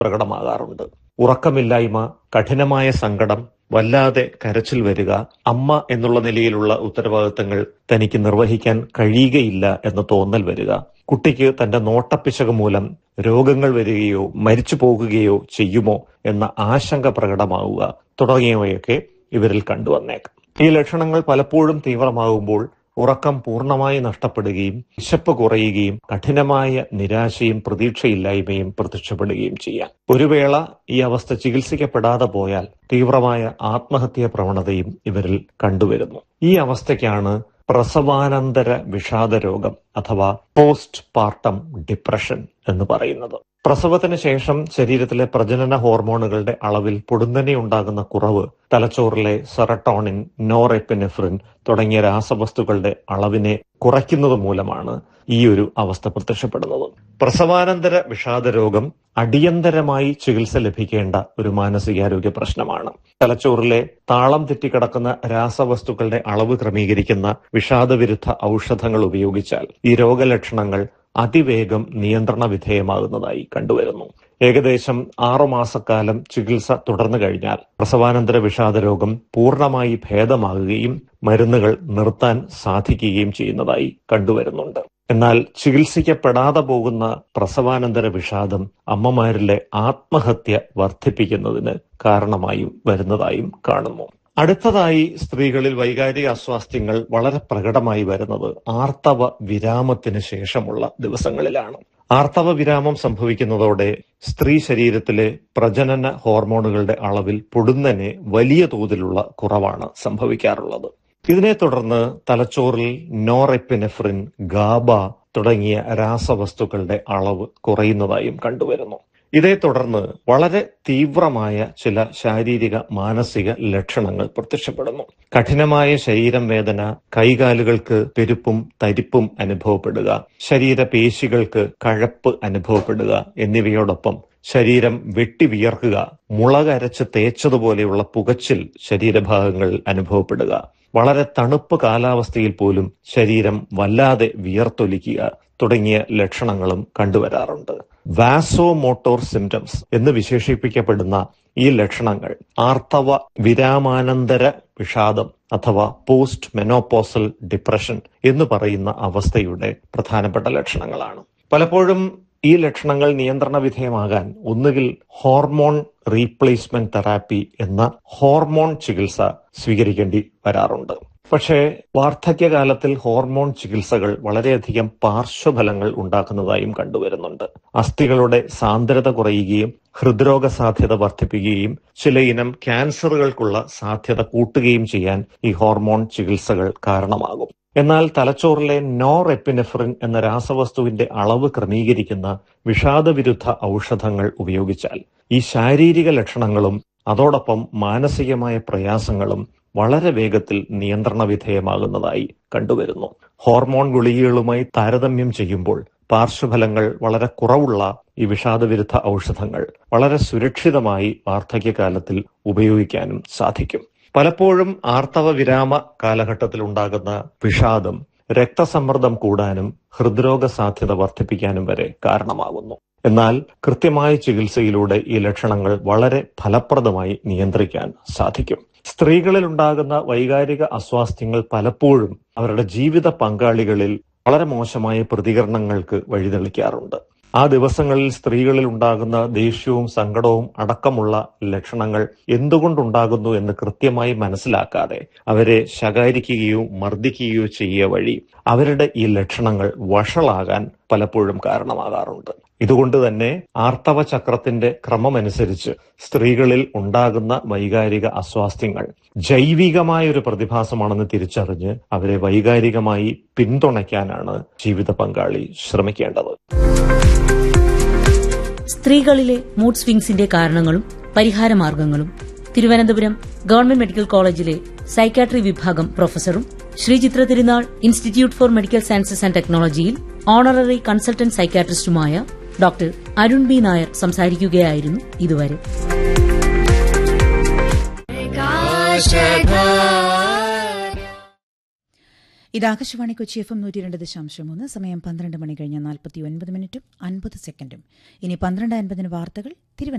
പ്രകടമാകാറുണ്ട് ഉറക്കമില്ലായ്മ കഠിനമായ സങ്കടം വല്ലാതെ കരച്ചിൽ വരിക അമ്മ എന്നുള്ള നിലയിലുള്ള ഉത്തരവാദിത്തങ്ങൾ തനിക്ക് നിർവഹിക്കാൻ കഴിയുകയില്ല എന്ന തോന്നൽ വരിക കുട്ടിക്ക് തന്റെ നോട്ടപ്പിശക് മൂലം രോഗങ്ങൾ വരികയോ മരിച്ചു പോകുകയോ ചെയ്യുമോ എന്ന ആശങ്ക പ്രകടമാവുക തുടങ്ങിയവയൊക്കെ ഇവരിൽ കണ്ടുവന്നേക്കാം ഈ ലക്ഷണങ്ങൾ പലപ്പോഴും തീവ്രമാകുമ്പോൾ ഉറക്കം പൂർണ്ണമായി നഷ്ടപ്പെടുകയും വിശപ്പ് കുറയുകയും കഠിനമായ നിരാശയും പ്രതീക്ഷയില്ലായ്മയും പ്രത്യക്ഷപ്പെടുകയും ചെയ്യാം ഒരു വേള ഈ അവസ്ഥ ചികിത്സിക്കപ്പെടാതെ പോയാൽ തീവ്രമായ ആത്മഹത്യാ പ്രവണതയും ഇവരിൽ കണ്ടുവരുന്നു ഈ അവസ്ഥയ്ക്കാണ് പ്രസവാനന്തര വിഷാദ രോഗം അഥവാ പോസ്റ്റ് പാർട്ടം ഡിപ്രഷൻ എന്ന് പറയുന്നത് പ്രസവത്തിന് ശേഷം ശരീരത്തിലെ പ്രജനന ഹോർമോണുകളുടെ അളവിൽ പൊടുന്നനെ ഉണ്ടാകുന്ന കുറവ് തലച്ചോറിലെ സെറട്ടോണിൻ നോറെപ്പിനെഫ്രിൻ തുടങ്ങിയ രാസവസ്തുക്കളുടെ അളവിനെ കുറയ്ക്കുന്നത് മൂലമാണ് ഈ ഒരു അവസ്ഥ പ്രത്യക്ഷപ്പെടുന്നത് പ്രസവാനന്തര വിഷാദ രോഗം അടിയന്തരമായി ചികിത്സ ലഭിക്കേണ്ട ഒരു മാനസികാരോഗ്യ പ്രശ്നമാണ് തലച്ചോറിലെ താളം തെറ്റിക്കിടക്കുന്ന രാസവസ്തുക്കളുടെ അളവ് ക്രമീകരിക്കുന്ന വിഷാദവിരുദ്ധ ഔഷധങ്ങൾ ഉപയോഗിച്ചാൽ ഈ രോഗലക്ഷണങ്ങൾ അതിവേഗം നിയന്ത്രണ വിധേയമാകുന്നതായി കണ്ടുവരുന്നു ഏകദേശം ആറുമാസക്കാലം ചികിത്സ തുടർന്നു കഴിഞ്ഞാൽ പ്രസവാനന്തര വിഷാദ രോഗം പൂർണ്ണമായി ഭേദമാകുകയും മരുന്നുകൾ നിർത്താൻ സാധിക്കുകയും ചെയ്യുന്നതായി കണ്ടുവരുന്നുണ്ട് എന്നാൽ ചികിത്സിക്കപ്പെടാതെ പോകുന്ന പ്രസവാനന്തര വിഷാദം അമ്മമാരിലെ ആത്മഹത്യ വർദ്ധിപ്പിക്കുന്നതിന് കാരണമായും വരുന്നതായും കാണുന്നു അടുത്തതായി സ്ത്രീകളിൽ വൈകാരിക അസ്വാസ്ഥ്യങ്ങൾ വളരെ പ്രകടമായി വരുന്നത് ആർത്തവ വിരാമത്തിന് ശേഷമുള്ള ദിവസങ്ങളിലാണ് ആർത്തവ വിരാമം സംഭവിക്കുന്നതോടെ സ്ത്രീ ശരീരത്തിലെ പ്രജനന ഹോർമോണുകളുടെ അളവിൽ പൊടുന്നനെ വലിയ തോതിലുള്ള കുറവാണ് സംഭവിക്കാറുള്ളത് ഇതിനെ തുടർന്ന് തലച്ചോറിൽ നോറെപ്പിനെഫ്രിൻ ഗാബ തുടങ്ങിയ രാസവസ്തുക്കളുടെ അളവ് കുറയുന്നതായും കണ്ടുവരുന്നു ഇതേ തുടർന്ന് വളരെ തീവ്രമായ ചില ശാരീരിക മാനസിക ലക്ഷണങ്ങൾ പ്രത്യക്ഷപ്പെടുന്നു കഠിനമായ ശരീരം വേദന കൈകാലുകൾക്ക് പെരുപ്പും തരിപ്പും അനുഭവപ്പെടുക ശരീരപേശികൾക്ക് കഴപ്പ് അനുഭവപ്പെടുക എന്നിവയോടൊപ്പം ശരീരം വെട്ടി വിയർക്കുക മുളകരച്ച് തേച്ചതുപോലെയുള്ള പുകച്ചിൽ ശരീരഭാഗങ്ങളിൽ അനുഭവപ്പെടുക വളരെ തണുപ്പ് കാലാവസ്ഥയിൽ പോലും ശരീരം വല്ലാതെ വിയർത്തൊലിക്കുക തുടങ്ങിയ ലക്ഷണങ്ങളും കണ്ടുവരാറുണ്ട് വാസോ മോട്ടോർ സിംറ്റംസ് എന്ന് വിശേഷിപ്പിക്കപ്പെടുന്ന ഈ ലക്ഷണങ്ങൾ ആർത്തവ വിരാമാനന്തര വിഷാദം അഥവാ പോസ്റ്റ് മെനോപോസൽ ഡിപ്രഷൻ എന്ന് പറയുന്ന അവസ്ഥയുടെ പ്രധാനപ്പെട്ട ലക്ഷണങ്ങളാണ് പലപ്പോഴും ഈ ലക്ഷണങ്ങൾ നിയന്ത്രണ വിധേയമാകാൻ ഒന്നുകിൽ ഹോർമോൺ റീപ്ലേസ്മെന്റ് തെറാപ്പി എന്ന ഹോർമോൺ ചികിത്സ സ്വീകരിക്കേണ്ടി വരാറുണ്ട് പക്ഷേ വാർദ്ധക്യകാലത്തിൽ ഹോർമോൺ ചികിത്സകൾ വളരെയധികം പാർശ്വഫലങ്ങൾ ഉണ്ടാക്കുന്നതായും കണ്ടുവരുന്നുണ്ട് അസ്ഥികളുടെ സാന്ദ്രത കുറയുകയും ഹൃദ്രോഗ സാധ്യത വർദ്ധിപ്പിക്കുകയും ചിലയിനം ക്യാൻസറുകൾക്കുള്ള സാധ്യത കൂട്ടുകയും ചെയ്യാൻ ഈ ഹോർമോൺ ചികിത്സകൾ കാരണമാകും എന്നാൽ തലച്ചോറിലെ നോർ എപ്പിനെഫ്രിൻ എന്ന രാസവസ്തുവിന്റെ അളവ് ക്രമീകരിക്കുന്ന വിഷാദവിരുദ്ധ ഔഷധങ്ങൾ ഉപയോഗിച്ചാൽ ഈ ശാരീരിക ലക്ഷണങ്ങളും അതോടൊപ്പം മാനസികമായ പ്രയാസങ്ങളും വളരെ വേഗത്തിൽ നിയന്ത്രണ വിധേയമാകുന്നതായി കണ്ടുവരുന്നു ഹോർമോൺ ഗുളികകളുമായി താരതമ്യം ചെയ്യുമ്പോൾ പാർശ്വഫലങ്ങൾ വളരെ കുറവുള്ള ഈ വിഷാദവിരുദ്ധ ഔഷധങ്ങൾ വളരെ സുരക്ഷിതമായി വാർദ്ധക്യകാലത്തിൽ ഉപയോഗിക്കാനും സാധിക്കും പലപ്പോഴും ആർത്തവ വിരാമ കാലഘട്ടത്തിൽ ഉണ്ടാകുന്ന വിഷാദം രക്തസമ്മർദ്ദം കൂടാനും ഹൃദ്രോഗ സാധ്യത വർദ്ധിപ്പിക്കാനും വരെ കാരണമാകുന്നു എന്നാൽ കൃത്യമായ ചികിത്സയിലൂടെ ഈ ലക്ഷണങ്ങൾ വളരെ ഫലപ്രദമായി നിയന്ത്രിക്കാൻ സാധിക്കും സ്ത്രീകളിൽ ഉണ്ടാകുന്ന വൈകാരിക അസ്വാസ്ഥ്യങ്ങൾ പലപ്പോഴും അവരുടെ ജീവിത പങ്കാളികളിൽ വളരെ മോശമായ പ്രതികരണങ്ങൾക്ക് വഴിതെളിക്കാറുണ്ട് ആ ദിവസങ്ങളിൽ സ്ത്രീകളിൽ ഉണ്ടാകുന്ന ദേഷ്യവും സങ്കടവും അടക്കമുള്ള ലക്ഷണങ്ങൾ എന്തുകൊണ്ടുണ്ടാകുന്നു എന്ന് കൃത്യമായി മനസ്സിലാക്കാതെ അവരെ ശകാരിക്കുകയോ മർദ്ദിക്കുകയോ ചെയ്യുക വഴി അവരുടെ ഈ ലക്ഷണങ്ങൾ വഷളാകാൻ പലപ്പോഴും കാരണമാകാറുണ്ട് ഇതുകൊണ്ട് തന്നെ ആർത്തവ ചക്രത്തിന്റെ ക്രമമനുസരിച്ച് സ്ത്രീകളിൽ ഉണ്ടാകുന്ന വൈകാരിക അസ്വാസ്ഥ്യങ്ങൾ ജൈവികമായ ഒരു പ്രതിഭാസമാണെന്ന് തിരിച്ചറിഞ്ഞ് അവരെ വൈകാരികമായി പിന്തുണയ്ക്കാനാണ് ജീവിത പങ്കാളി ശ്രമിക്കേണ്ടത് സ്ത്രീകളിലെ മൂഡ് സ്വിങ്സിന്റെ കാരണങ്ങളും പരിഹാരമാർഗങ്ങളും തിരുവനന്തപുരം ഗവൺമെന്റ് മെഡിക്കൽ കോളേജിലെ സൈക്കാട്രി വിഭാഗം പ്രൊഫസറും Sree Chitra Thirunal institute for medical sciences and ടെക്നോളജിയിൽ ഓണററി കൺസൾട്ടന്റ് സൈക്കാട്രിസ്റ്റുമായ ഡോക്ടർ അരുൺ ബി നായർ സംസാരിക്കുകയായിരുന്നു ഇതുവരെ ഇത് ആകാശവാണി കൊച്ചി എഫ് എം നൂറ്റി രണ്ട് ദശാംശം മൂന്ന് സമയം പന്ത്രണ്ട് മണി കഴിഞ്ഞ നാൽപ്പത്തി ഒൻപത് മിനിറ്റും അൻപത് സെക്കൻഡും ഇനി പന്ത്രണ്ട് അൻപതിന് വാർത്തകൾ തിരുവനന്തപുരം